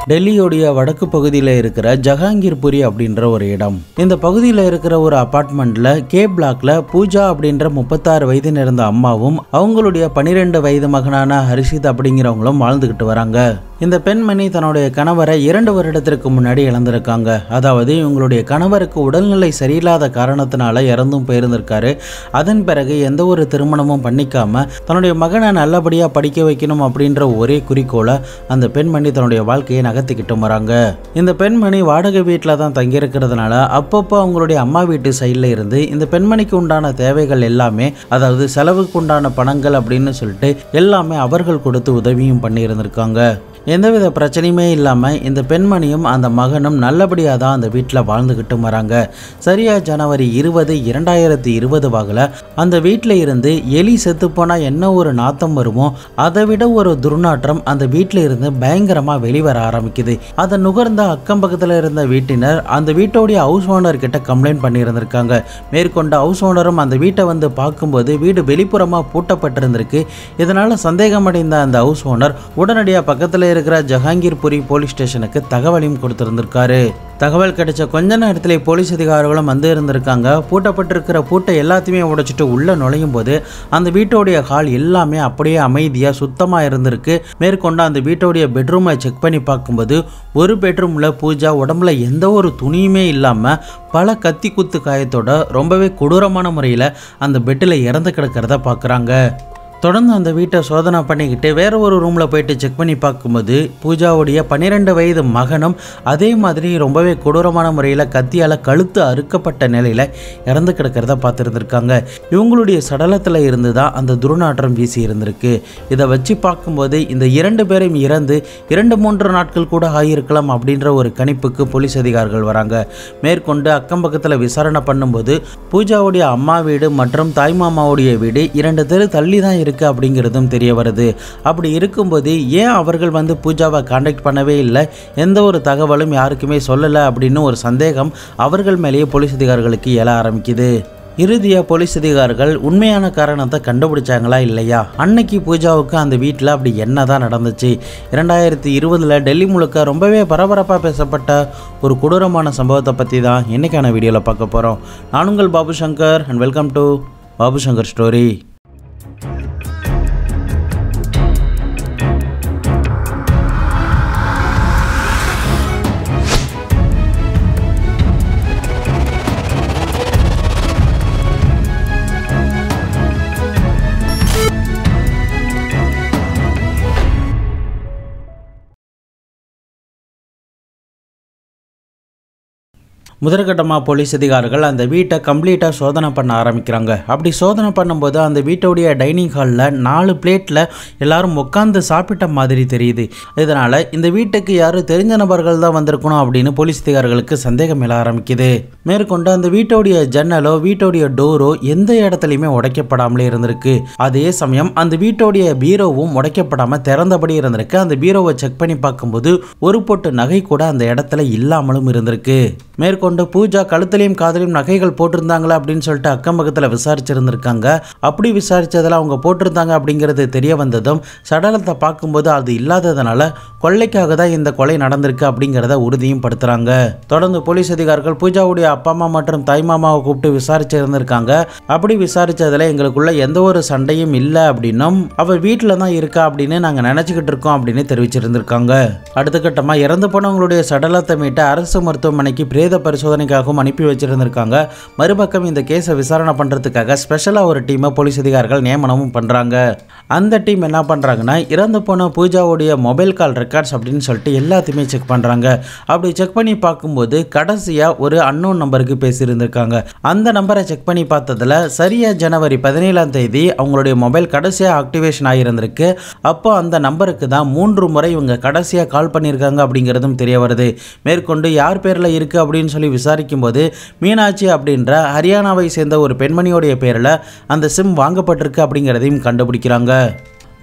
டெல்லியோடைய வடக்கு பகுதியில் இருக்கிற ஜஹாங்கீர்புரி அப்படின்ற ஒரு இடம் இந்த பகுதியில் இருக்கிற ஒரு அபார்ட்மெண்ட்ல கே பிளாக்ல பூஜா அப்படின்ற முப்பத்தாறு வயது நிறந்த அம்மாவும் அவங்களுடைய பனிரெண்டு வயது மகனான ஹரிஷித் அப்படிங்கிறவங்களும் வாழ்ந்துகிட்டு வராங்க இந்த பெண்மணி தன்னுடைய கணவரை இரண்டு வருடத்திற்கு முன்னாடி இழந்திருக்காங்க அதாவது இவங்களுடைய கணவருக்கு உடல்நிலை சரியில்லாத காரணத்தினால இறந்தும் போயிருந்திருக்காரு அதன் பிறகு எந்த ஒரு திருமணமும் பண்ணிக்காம தன்னுடைய மகனை நல்லபடியாக படிக்க வைக்கணும் அப்படின்ற ஒரே குறிக்கோளை அந்த பெண்மணி தன்னுடைய வாழ்க்கையை நகர்த்திக்கிட்டு வராங்க இந்த பெண்மணி வாடகை வீட்டில் தான் தங்கியிருக்கிறதுனால அப்பப்போ அவங்களுடைய அம்மா வீட்டு சைடில் இருந்து இந்த பெண்மணிக்கு உண்டான தேவைகள் எல்லாமே அதாவது செலவுக்கு உண்டான பணங்கள் அப்படின்னு சொல்லிட்டு எல்லாமே அவர்கள் கொடுத்து உதவியும் பண்ணியிருந்திருக்காங்க எந்தவித பிரச்சனையுமே இல்லாமல் இந்த பெண்மணியும் அந்த மகனும் நல்லபடியாக தான் அந்த வீட்டில் வாழ்ந்துக்கிட்டு வராங்க சரியா ஜனவரி இருபது இரண்டாயிரத்தி இருபது வாகில் அந்த வீட்டில் இருந்து எலி செத்துப்போனால் என்ன ஒரு நாத்தம் வருமோ அதை விட ஒரு துர்நாற்றம் அந்த வீட்டில் இருந்து பயங்கரமாக வெளிவர ஆரம்பிக்குது அதை நுகர்ந்த அக்கம் பக்கத்தில் இருந்த வீட்டினர் அந்த வீட்டோடைய ஹவுஸ் ஓனர் கிட்ட கம்ப்ளைண்ட் பண்ணியிருந்திருக்காங்க மேற்கொண்ட ஹவுஸ் ஓனரும் அந்த வீட்டை வந்து பார்க்கும்போது வீடு வெளிப்புறமாக பூட்டப்பட்டிருந்திருக்கு இதனால் சந்தேகமடைந்த அந்த ஹவுஸ் ஓனர் உடனடியாக பக்கத்தில் இருக்கிற ஜஹாங்கீர்புரி போலீஸ் ஸ்டேஷனுக்கு தகவலையும் கொடுத்திருந்திருக்காரு தகவல் கிடைச்ச கொஞ்ச நேரத்திலே போலீஸ் அதிகாரிகளும் வந்து இருந்திருக்காங்க பூட்டப்பட்டிருக்கிற பூட்டை எல்லாத்தையுமே உடைச்சிட்டு உள்ளே நுழையும் போது அந்த வீட்டோடைய ஹால் எல்லாமே அப்படியே அமைதியாக சுத்தமாக இருந்திருக்கு மேற்கொண்டு அந்த வீட்டோடைய பெட்ரூமை செக் பண்ணி பார்க்கும்போது ஒரு பெட்ரூமில் பூஜா உடம்புல எந்த ஒரு துணியுமே இல்லாமல் பல கத்தி குத்து காயத்தோட ரொம்பவே கொடூரமான முறையில் அந்த பெட்டில் இறந்து கிடக்கிறத பார்க்குறாங்க தொடர்ந்து அந்த வீட்டை சோதனை பண்ணிக்கிட்டு வேற ஒரு ரூமில் போயிட்டு செக் பண்ணி பார்க்கும்போது பூஜாவுடைய பன்னிரெண்டு வயது மகனும் அதே மாதிரி ரொம்பவே கொடூரமான முறையில் கத்தியால் கழுத்து அறுக்கப்பட்ட நிலையில் இறந்து கிடக்கிறத பார்த்துருந்துருக்காங்க இவங்களுடைய சடலத்தில் இருந்து தான் அந்த துர்நாற்றம் வீசி இருந்திருக்கு இதை வச்சு பார்க்கும்போது இந்த இரண்டு பேரும் இறந்து இரண்டு மூன்று நாட்கள் கூட ஆகியிருக்கலாம் அப்படின்ற ஒரு கணிப்புக்கு போலீஸ் அதிகாரிகள் வராங்க மேற்கொண்டு அக்கம் பக்கத்தில் விசாரணை பண்ணும்போது பூஜாவுடைய அம்மா வீடு மற்றும் தாய்மாமாவுடைய வீடு இரண்டு தெரு தள்ளி தான் இருக்கு அப்படிங்கிறதும் தெரிய வருது அப்படி இருக்கும்போது ஏன் அவர்கள் வந்து பூஜாவை காண்டாக்ட் பண்ணவே இல்லை எந்த ஒரு தகவலும் யாருக்குமே சொல்லலை அப்படின்னு ஒரு சந்தேகம் அவர்கள் மேலேயே போலீஸ் அதிகாரிகளுக்கு எழ ஆரம்பிக்குது இறுதியாக போலீஸ் அதிகாரிகள் உண்மையான காரணத்தை கண்டுபிடிச்சாங்களா இல்லையா அன்னைக்கு பூஜாவுக்கு அந்த வீட்டில் அப்படி என்ன தான் நடந்துச்சு இரண்டாயிரத்தி இருபதில் டெல்லி முழுக்க ரொம்பவே பரபரப்பாக பேசப்பட்ட ஒரு கொடூரமான சம்பவத்தை பற்றி தான் இன்னைக்கான வீடியோவில் பார்க்க போகிறோம் நான் உங்கள் Babu Shankar and welcome to Babu Shankar story முதற்கட்டமாக போலீஸ் அதிகாரிகள் அந்த வீட்டை கம்ப்ளீட்டாக சோதனை பண்ண ஆரம்பிக்கிறாங்க அப்படி சோதனை பண்ணும்போது அந்த வீட்டோடைய டைனிங் ஹாலில் நாலு பிளேட்டில் எல்லாரும் உட்காந்து சாப்பிட்ட மாதிரி தெரியுது இதனால் இந்த வீட்டுக்கு யாரும் தெரிஞ்ச நபர்கள் தான் வந்திருக்கணும் அப்படின்னு போலீஸ் அதிகாரிகளுக்கு சந்தேகம் எழ ஆரம்பிக்குது மேற்கொண்டு அந்த வீட்டோடைய ஜன்னலோ வீட்டோடைய டோரோ எந்த இடத்துலையுமே உடைக்கப்படாமலே இருந்திருக்கு அதே சமயம் அந்த வீட்டோடைய பீரோவும் உடைக்கப்படாமல் திறந்தபடி இருந்திருக்கு அந்த பீரோவை செக் பண்ணி பார்க்கும்போது ஒரு பொட்டு நகை கூட அந்த இடத்துல இல்லாமலும் இருந்திருக்கு மேற்கொண்டு பூஜா கழுத்துலையும் காதலையும் நகைகள் போட்டிருந்தாங்களா அப்படின்னு சொல்லிட்டு அக்கம் பக்கத்தில் விசாரிச்சிருந்திருக்காங்க அப்படி விசாரிச்சதில் அவங்க போட்டிருந்தாங்க அப்படிங்கிறது தெரிய வந்ததும் சடலத்தை பார்க்கும்போது அது இல்லாததுனால கொள்ளைக்காக தான் இந்த கொலை நடந்திருக்கு அப்படிங்கிறத உறுதியும் படுத்துறாங்க தொடர்ந்து போலீஸ் அதிகாரிகள் பூஜாவுடைய அப்பா அம்மா மற்றும் தாய் மாமாவை கூப்பிட்டு விசாரிச்சிருந்திருக்காங்க அப்படி விசாரிச்சதுல எங்களுக்குள்ள எந்த ஒரு சண்டையும் இல்லை அப்படின்னும் அவ வீட்டில் தான் இருக்கா அப்படின்னு நாங்கள் நினச்சிக்கிட்டு இருக்கோம் அப்படின்னு தெரிவிச்சிருந்திருக்காங்க அடுத்த கட்டமாக இறந்து போனவங்களுடைய சடலத்தை மீட்டு அரசு மருத்துவமனைக்கு பிரேத பரிசோதனைக்காகவும் அனுப்பி வச்சிருந்திருக்காங்க மறுபக்கம் இந்த கேஸை விசாரணை பண்ணுறதுக்காக ஸ்பெஷலாக ஒரு டீமை போலீஸ் அதிகாரிகள் நியமனமும் பண்ணுறாங்க அந்த டீம் என்ன பண்ணுறாங்கன்னா இறந்து போன பூஜாவுடைய மொபைல் கால் ரெக்கார்ட்ஸ் அப்படின்னு சொல்லிட்டு எல்லாத்தையுமே செக் பண்ணுறாங்க அப்படி செக் பண்ணி பார்க்கும்போது கடைசியாக ஒரு அன்னோன் நம்பருக்கு பேசியிருந்திருக்காங்க அந்த நம்பரை செக் பண்ணி பார்த்ததுல சரியா ஜனவரி பதினேழாம் தேதி அவங்களுடைய மொபைல் கடைசியாக ஆக்டிவேஷன் ஆகியிருந்திருக்கு அப்போ அந்த நம்பருக்கு தான் மூன்று முறை இவங்க கடைசியாக கால் பண்ணியிருக்காங்க அப்படிங்கிறதும் தெரிய வருது மேற்கொண்டு யார் பேரில் இருக்குது அப்படின்னு சொல்லி விசாரிக்கும் போது மீனாட்சி அப்படின்ற ஹரியானாவை சேர்ந்த ஒரு பெண்மணியோடைய பேரில் அந்த சிம் வாங்கப்பட்டிருக்கு அப்படிங்கிறதையும் கண்டுபிடிக்கிறாங்க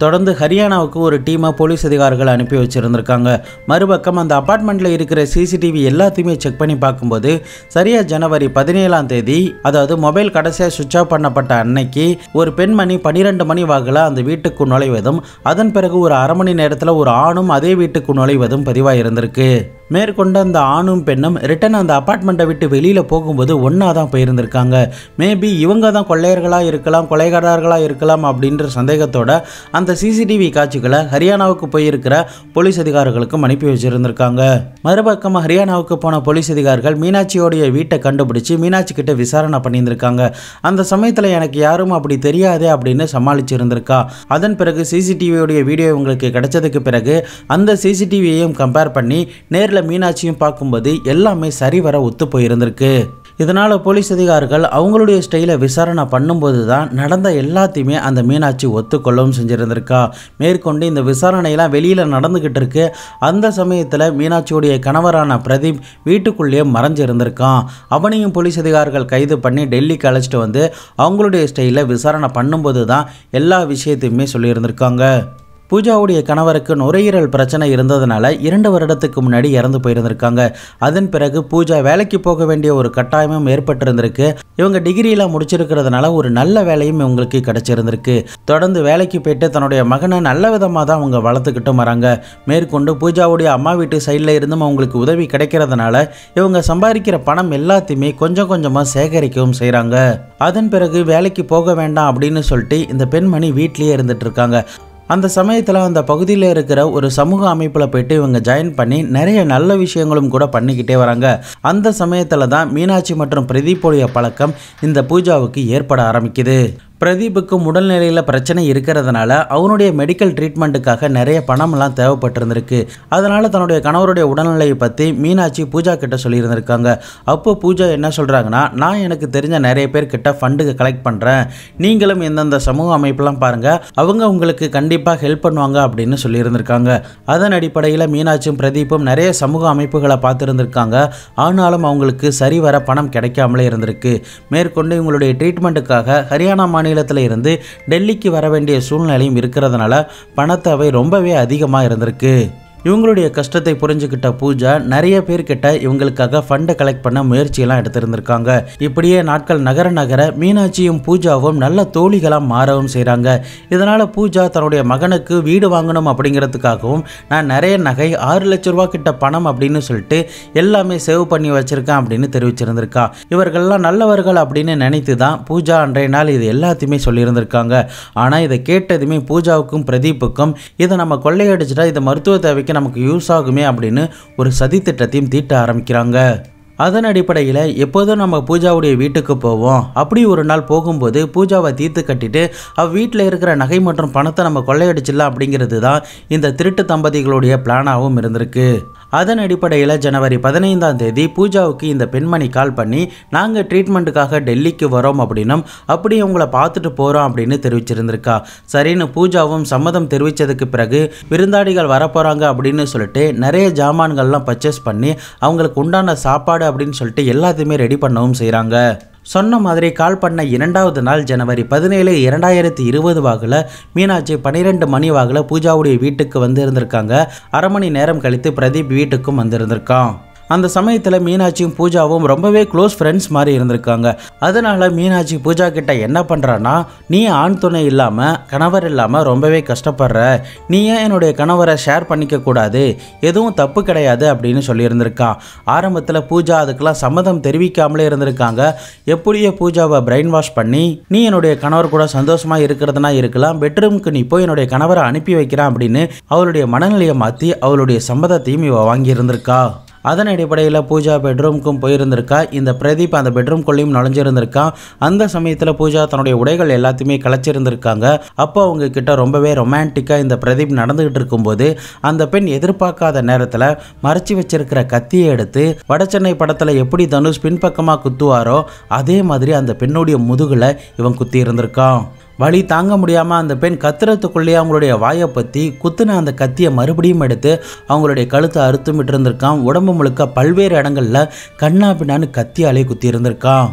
தொடர்ந்து ஹரியானாவுக்கு ஒரு டீமை போலீஸ் அதிகாரிகள் அனுப்பி வச்சிருந்திருக்காங்க மறுபக்கம் அந்த அபார்ட்மெண்ட்டில் இருக்கிற சிசிடிவி எல்லாத்தையுமே செக் பண்ணி பார்க்கும்போது சரியா ஜனவரி பதினேழாம் தேதி அதாவது மொபைல் கடைசியாக சுவிட்ச் ஆஃப் பண்ணப்பட்ட அன்னைக்கு ஒரு பெண்மணி பன்னிரெண்டு மணி வாக்கில் அந்த வீட்டுக்கு நுழைவதும் அதன் பிறகு ஒரு அரை மணி நேரத்தில் ஒரு ஆணும் அதே வீட்டுக்கு நுழைவதும் பதிவாக இருந்திருக்கு மேற்கொண்டு அந்த ஆணும் பெண்ணும் ரிட்டன் அந்த அப்பார்ட்மெண்ட்டை விட்டு வெளியில் போகும்போது ஒன்றா தான் போயிருந்திருக்காங்க மேபி இவங்க தான் கொள்ளையர்களாக இருக்கலாம் கொலைகாரர்களாக இருக்கலாம் அப்படின்ற சந்தேகத்தோட அந்த சிசிடிவி காட்சிகளை ஹரியானாவுக்கு போயிருக்கிற போலீஸ் அதிகாரிகளுக்கும் அனுப்பி வச்சிருந்திருக்காங்க மறுபக்கம் ஹரியானாவுக்கு போன போலீஸ் அதிகாரிகள் மீனாட்சியோடைய வீட்டை கண்டுபிடிச்சு மீனாட்சி கிட்ட விசாரணை பண்ணியிருந்திருக்காங்க அந்த சமயத்தில் எனக்கு யாரும் அப்படி தெரியாதே அப்படின்னு சமாளிச்சிருந்திருக்கா அதன் பிறகு சிசிடிவியோடைய வீடியோ உங்களுக்கு கிடைச்சதுக்கு பிறகு அந்த சிசிடிவியையும் கம்பேர் பண்ணி நேரில் மீனாட்சியும் பார்க்கும்போது எல்லாமே சரிவர ஒத்து போயிருந்திருக்கு இதனால் போலீஸ் அதிகாரிகள் அவங்களுடைய ஸ்டைலை விசாரணை பண்ணும்போது தான் நடந்த எல்லாத்தையுமே அந்த மீனாட்சி ஒத்துக்கொள்ளவும் செஞ்சுருந்திருக்கா மேற்கொண்டு இந்த விசாரணையெல்லாம் வெளியில் நடந்துக்கிட்டு இருக்கு அந்த சமயத்தில் மீனாட்சியுடைய கணவரான பிரதீப் வீட்டுக்குள்ளேயே மறைஞ்சிருந்திருக்கான் அவனையும் போலீஸ் அதிகாரிகள் கைது பண்ணி டெல்லிக்கு அழைச்சிட்டு வந்து அவங்களுடைய ஸ்டைலில் விசாரணை பண்ணும்போது தான் எல்லா விஷயத்தையுமே சொல்லியிருந்திருக்காங்க பூஜாவுடைய கணவருக்கு நுரையீரல் பிரச்சனை இருந்ததுனால இரண்டு வருடத்துக்கு முன்னாடி இறந்து போயிருந்திருக்காங்க அதன் பிறகு பூஜா வேலைக்கு போக வேண்டிய ஒரு கட்டாயமும் ஏற்பட்டிருந்திருக்கு இவங்க டிகிரியெலாம் முடிச்சிருக்கிறதுனால ஒரு நல்ல வேலையும் இவங்களுக்கு கிடைச்சிருந்திருக்கு தொடர்ந்து வேலைக்கு போயிட்டு தன்னுடைய மகனை நல்ல விதமாக தான் அவங்க வளர்த்துக்கிட்டும் வராங்க மேற்கொண்டு பூஜாவுடைய அம்மா வீட்டு சைடில் இருந்தும் அவங்களுக்கு உதவி கிடைக்கிறதுனால இவங்க சம்பாதிக்கிற பணம் எல்லாத்தையுமே கொஞ்சம் கொஞ்சமாக சேகரிக்கவும் செய்கிறாங்க அதன் பிறகு வேலைக்கு போக வேண்டாம் அப்படின்னு சொல்லிட்டு இந்த பெண்மணி வீட்லேயே இருந்துட்டு இருக்காங்க அந்த சமயத்தில் அந்த பகுதியில் இருக்கிற ஒரு சமூக அமைப்பில் போயிட்டு இவங்க ஜாயின் பண்ணி நிறைய நல்ல விஷயங்களும் கூட பண்ணிக்கிட்டே வராங்க அந்த சமயத்தில் தான் மீனாட்சி மற்றும் பிரதீப்போடைய பழக்கம் இந்த பூஜாவுக்கு ஏற்பட ஆரம்பிக்குது பிரதீப்புக்கும் உடல்நிலையில் பிரச்சனை இருக்கிறதுனால அவனுடைய மெடிக்கல் ட்ரீட்மெண்ட்டுக்காக நிறைய பணம்லாம் தேவைப்பட்டிருந்திருக்கு அதனால் தன்னுடைய கணவருடைய உடல்நிலையை பற்றி மீனாட்சி பூஜா கிட்ட சொல்லியிருந்திருக்காங்க அப்போ பூஜா என்ன சொல்கிறாங்கன்னா நான் எனக்கு தெரிஞ்ச நிறைய பேர் கிட்ட ஃபண்டுக்கு கலெக்ட் பண்ணுறேன் நீங்களும் எந்தெந்த சமூக அமைப்பெல்லாம் பாருங்கள் அவங்க உங்களுக்கு கண்டிப்பாக ஹெல்ப் பண்ணுவாங்க அப்படின்னு சொல்லியிருந்திருக்காங்க அதன் அடிப்படையில் மீனாட்சியும் பிரதீப்பும் நிறைய சமூக அமைப்புகளை பார்த்துருந்துருக்காங்க ஆனாலும் அவங்களுக்கு சரிவர பணம் கிடைக்காமலே இருந்திருக்கு மேற்கொண்டு இவங்களுடைய ட்ரீட்மெண்ட்டுக்காக ஹரியானா மாநிலத்தில் இருந்து டெல்லிக்கு வர வேண்டிய சூழ்நிலையும் இருக்கிறதுனால பணத்தேவை ரொம்பவே அதிகமாக இருந்திருக்கு இவங்களுடைய கஷ்டத்தை புரிஞ்சுக்கிட்ட பூஜா நிறைய பேர்கிட்ட இவங்களுக்காக ஃபண்டை கலெக்ட் பண்ண முயற்சியெல்லாம் எடுத்திருந்திருக்காங்க இப்படியே நாட்கள் நகர நகர மீனாட்சியும் பூஜாவும் நல்ல தோழிகளாக மாறவும் செய்கிறாங்க இதனால் பூஜா தன்னுடைய மகனுக்கு வீடு வாங்கணும் அப்படிங்கிறதுக்காகவும் நான் நிறைய நகை ஆறு லட்ச ரூபா கிட்ட பணம் அப்படின்னு சொல்லிட்டு எல்லாமே சேவ் பண்ணி வச்சிருக்கேன் அப்படின்னு தெரிவிச்சிருந்திருக்கா இவர்கள்லாம் நல்லவர்கள் அப்படின்னு நினைத்து தான் பூஜா அன்றைய நாள் இது எல்லாத்தையுமே சொல்லியிருந்திருக்காங்க ஆனால் இதை கேட்டதுமே பூஜாவுக்கும் பிரதீப்புக்கும் இதை நம்ம கொள்ளையடிச்சிட்டா இது மருத்துவ தேவைக்கு நமக்கு யூஸ் ஆகுமே அப்படின்னு ஒரு சதி திட்டத்தையும் தீட்ட ஆரம்பிக்கிறாங்க அதன் அடிப்படையில் எப்போதும் நம்ம பூஜாவுடைய வீட்டுக்கு போவோம் அப்படி ஒரு நாள் போகும்போது பூஜாவை தீர்த்து கட்டிட்டு அவ வீட்டில் இருக்கிற நகை மற்றும் பணத்தை நம்ம கொள்ளையடிச்சிடலாம் அப்படிங்கிறது தான் இந்த திருட்டு தம்பதிகளுடைய பிளானாகவும் இருந்திருக்கு அதன் அடிப்படையில் ஜனவரி பதினைந்தாம் தேதி பூஜாவுக்கு இந்த பெண்மணி கால் பண்ணி நாங்கள் ட்ரீட்மெண்ட்டுக்காக டெல்லிக்கு வரோம் அப்படின்னும் அப்படி உங்களை பார்த்துட்டு போகிறோம் அப்படின்னு தெரிவிச்சிருந்திருக்கா சரின்னு பூஜாவும் சம்மதம் தெரிவித்ததுக்கு பிறகு விருந்தாடிகள் வரப்போகிறாங்க அப்படின்னு சொல்லிட்டு நிறைய ஜாமான்கள்லாம் பர்ச்சேஸ் பண்ணி அவங்களுக்கு உண்டான சாப்பாடு அப்படின்னு சொல்லிட்டு எல்லாத்தையுமே ரெடி பண்ணவும் செய்கிறாங்க சொன்ன மாதிரி கால் பண்ண இரண்டாவது நாள் ஜனவரி பதினேழு இரண்டாயிரத்தி இருபது வாக்கில் மீனாட்சி பன்னிரெண்டு மணி வாக்கில் பூஜாவுடைய வீட்டுக்கு வந்து இருந்திருக்காங்க அரை மணி நேரம் கழித்து பிரதீப் வீட்டுக்கும் வந்திருந்திருக்கான் அந்த சமயத்தில் மீனாட்சியும் பூஜாவும் ரொம்பவே க்ளோஸ் ஃப்ரெண்ட்ஸ் மாதிரி இருந்திருக்காங்க அதனால மீனாட்சி பூஜா கிட்ட என்ன பண்ணுறான்னா நீ ஆண் துணை இல்லாமல் கணவர் இல்லாமல் ரொம்பவே கஷ்டப்படுற நீ ஏன் என்னுடைய கணவரை ஷேர் பண்ணிக்க கூடாது எதுவும் தப்பு கிடையாது அப்படின்னு சொல்லியிருந்திருக்கா ஆரம்பத்தில் பூஜா அதுக்கெல்லாம் சம்மதம் தெரிவிக்காமலே இருந்திருக்காங்க எப்படியோ பூஜாவை பிரெயின் வாஷ் பண்ணி நீ என்னுடைய கணவர் கூட சந்தோஷமாக இருக்கிறதுனா இருக்கலாம் பெட்ரூமுக்கு நீ போய் என்னுடைய கணவரை அனுப்பி வைக்கிறான் அப்படின்னு அவளுடைய மனநிலையை மாற்றி அவளுடைய சம்மதத்தையும் இவ வாங்கியிருந்திருக்கா அதன் அடிப்படையில் பூஜா பெட்ரூம்க்கும் போயிருந்திருக்கா இந்த பிரதீப் அந்த பெட்ரூம்குள்ளேயும் நுழைஞ்சிருந்திருக்கான் அந்த சமயத்தில் பூஜா தன்னுடைய உடைகள் எல்லாத்தையுமே கலைச்சிருந்திருக்காங்க அப்போ அவங்க கிட்ட ரொம்பவே ரொமான்டிக்காக இந்த பிரதீப் நடந்துகிட்டு இருக்கும்போது அந்த பெண் எதிர்பார்க்காத நேரத்தில் மறைச்சி வச்சிருக்கிற கத்தியை எடுத்து வடசென்னை படத்தில் எப்படி தனுஷ் பின்பக்கமாக குத்துவாரோ அதே மாதிரி அந்த பெண்ணுடைய முதுகில் இவன் குத்தி இருந்திருக்கான் வலி தாங்க முடியாமல் அந்த பெண் கத்துறதுக்குள்ளேயே அவங்களுடைய வாயை பற்றி குத்துன அந்த கத்தியை மறுபடியும் எடுத்து அவங்களுடைய கழுத்தை அறுத்துமிட்டு இருந்திருக்கான் உடம்பு முழுக்க பல்வேறு இடங்களில் கண்ணா பின்னான்னு கத்தியாலே குத்தி இருந்திருக்கான்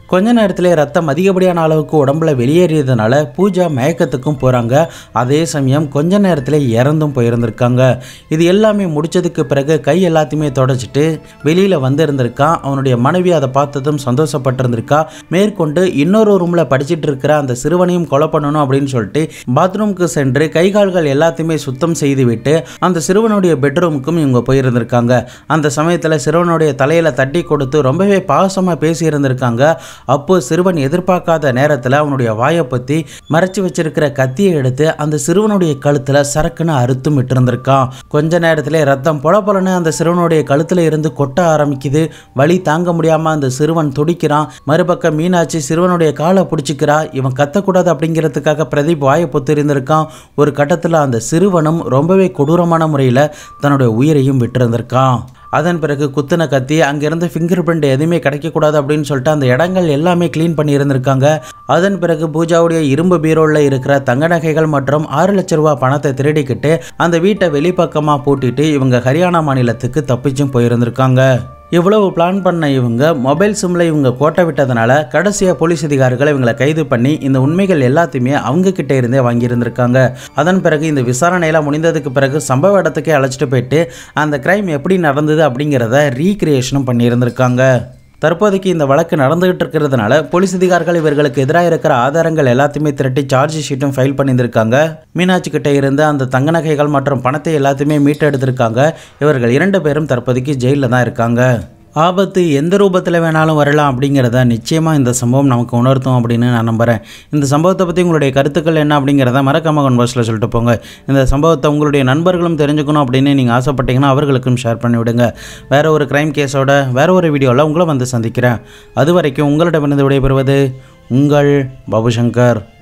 கொஞ்ச நேரத்திலே ரத்தம் அதிகப்படியான அளவுக்கு உடம்புல வெளியேறியதுனால பூஜா மயக்கத்துக்கும் போகிறாங்க அதே சமயம் கொஞ்ச நேரத்தில் இறந்தும் போயிருந்திருக்காங்க இது எல்லாமே முடிச்சதுக்கு பிறகு கை எல்லாத்தையுமே தொடச்சிட்டு வெளியில் வந்திருந்திருக்கான் அவனுடைய மனைவி அதை பார்த்ததும் சந்தோஷப்பட்டிருந்திருக்கா மேற்கொண்டு இன்னொரு ரூமில் படிச்சிட்டு இருக்கிற அந்த சிறுவனையும் கொலை பண்ணணும் அப்படின்னு சொல்லிட்டு பாத்ரூமுக்கு சென்று கை கால்கள் எல்லாத்தையுமே சுத்தம் செய்துவிட்டு அந்த சிறுவனுடைய பெட்ரூமுக்கும் இவங்க போயிருந்திருக்காங்க அந்த சமயத்தில் சிறுவனுடைய தலையில் தட்டி கொடுத்து ரொம்பவே பாசமாக பேசியிருந்திருக்காங்க அப்போ சிறுவன் எதிர்பார்க்காத நேரத்தில் அவனுடைய வாயை பற்றி மறைச்சு வச்சிருக்கிற கத்தியை எடுத்து அந்த சிறுவனுடைய கழுத்தில் சரக்குன்னு அறுத்தும் விட்டுருந்திருக்கான் கொஞ்ச நேரத்திலே ரத்தம் பொல பொலன்னு அந்த சிறுவனுடைய கழுத்தில் இருந்து கொட்ட ஆரம்பிக்குது வலி தாங்க முடியாமல் அந்த சிறுவன் துடிக்கிறான் மறுபக்கம் மீனாட்சி சிறுவனுடைய காலை பிடிச்சிக்கிறா இவன் கத்தக்கூடாது அப்படிங்கிறதுக்காக பிரதீப் வாயை பொத்து இருந்திருக்கான் ஒரு கட்டத்தில் அந்த சிறுவனும் ரொம்பவே கொடூரமான முறையில் தன்னுடைய உயிரையும் விட்டிருந்திருக்கான் அதன் பிறகு குத்துன கத்தி அங்கேருந்து ஃபிங்கர் பிரிண்ட் எதுவுமே கிடைக்கக்கூடாது அப்படின்னு சொல்லிட்டு அந்த இடங்கள் எல்லாமே க்ளீன் பண்ணி இருந்திருக்காங்க அதன் பிறகு பூஜாவுடைய இரும்பு பீரோவில் இருக்கிற தங்க நகைகள் மற்றும் ஆறு லட்ச ரூபா பணத்தை திருடிக்கிட்டு அந்த வீட்டை வெளிப்பக்கமாக பூட்டிட்டு இவங்க ஹரியானா மாநிலத்துக்கு தப்பிச்சும் போயிருந்திருக்காங்க இவ்வளவு பிளான் பண்ண இவங்க மொபைல் சிம்மில் இவங்க கோட்டை விட்டதுனால கடைசியாக போலீஸ் அதிகாரிகள் இவங்களை கைது பண்ணி இந்த உண்மைகள் எல்லாத்தையுமே அவங்க கிட்ட இருந்தே வாங்கியிருந்திருக்காங்க அதன் பிறகு இந்த விசாரணையெல்லாம் முடிந்ததுக்கு பிறகு சம்பவ இடத்துக்கே அழைச்சிட்டு போயிட்டு அந்த கிரைம் எப்படி நடந்தது அப்படிங்கிறத ரீக்ரியேஷனும் பண்ணியிருந்திருக்காங்க தற்போதைக்கு இந்த வழக்கு நடந்துகிட்டு இருக்கிறதுனால போலீஸ் அதிகாரிகள் இவர்களுக்கு எதிராக இருக்கிற ஆதாரங்கள் எல்லாத்தையுமே திரட்டி சார்ஜ் ஷீட்டும் ஃபைல் பண்ணியிருந்திருக்காங்க மீனாட்சி கிட்ட இருந்து அந்த தங்க நகைகள் மற்றும் பணத்தை எல்லாத்தையுமே மீட்டெடுத்திருக்காங்க இவர்கள் இரண்டு பேரும் தற்போதைக்கு ஜெயிலில் தான் இருக்காங்க ஆபத்து எந்த ரூபத்தில் வேணாலும் வரலாம் அப்படிங்கிறத நிச்சயமாக இந்த சம்பவம் நமக்கு உணர்த்தும் அப்படின்னு நான் நம்புகிறேன் இந்த சம்பவத்தை பற்றி உங்களுடைய கருத்துக்கள் என்ன அப்படிங்கிறத மறக்காம கன்வர்ஸில் சொல்லிட்டு போங்க இந்த சம்பவத்தை உங்களுடைய நண்பர்களும் தெரிஞ்சுக்கணும் அப்படின்னு நீங்கள் ஆசைப்பட்டீங்கன்னா அவர்களுக்கும் ஷேர் பண்ணி விடுங்க வேற ஒரு கிரைம் கேஸோட வேற ஒரு வீடியோவில் உங்களை வந்து சந்திக்கிறேன் அது வரைக்கும் உங்களிடமிருந்து விடைபெறுவது உங்கள் பாபுசங்கர்